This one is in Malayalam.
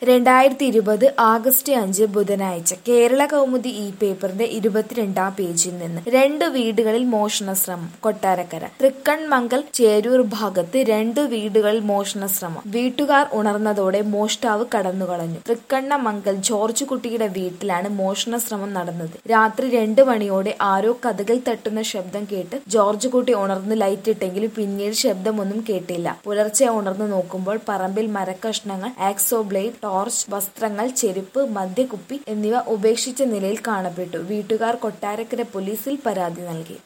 രണ്ടായിരത്തി ഇരുപത് ആഗസ്റ്റ് അഞ്ച് ബുധനാഴ്ച കേരള കൗമുദി ഈ പേപ്പറിന്റെ ഇരുപത്തിരണ്ടാം പേജിൽ നിന്ന് രണ്ട് വീടുകളിൽ മോഷണ ശ്രമം കൊട്ടാരക്കര തൃക്കൺമംഗൽ ചേരൂർ ഭാഗത്ത് രണ്ടു വീടുകളിൽ മോഷണ ശ്രമം വീട്ടുകാർ ഉണർന്നതോടെ മോഷ്ടാവ് കടന്നുകളഞ്ഞു തൃക്കണ്ണമംഗൽ ജോർജ് കുട്ടിയുടെ വീട്ടിലാണ് മോഷണ ശ്രമം നടന്നത് രാത്രി രണ്ട് മണിയോടെ ആരോ കഥകൾ തട്ടുന്ന ശബ്ദം കേട്ട് ജോർജ് കുട്ടി ഉണർന്ന് ലൈറ്റിട്ടെങ്കിലും പിന്നീട് ശബ്ദമൊന്നും കേട്ടില്ല പുലർച്ചെ ഉണർന്നു നോക്കുമ്പോൾ പറമ്പിൽ മരക്കഷ്ണങ്ങൾ ആക്സോ ബ്ലേഡ് ടോർച്ച് വസ്ത്രങ്ങൾ ചെരുപ്പ് മദ്യക്കുപ്പി എന്നിവ ഉപേക്ഷിച്ച നിലയിൽ കാണപ്പെട്ടു വീട്ടുകാർ കൊട്ടാരക്കര പോലീസിൽ പരാതി നൽകി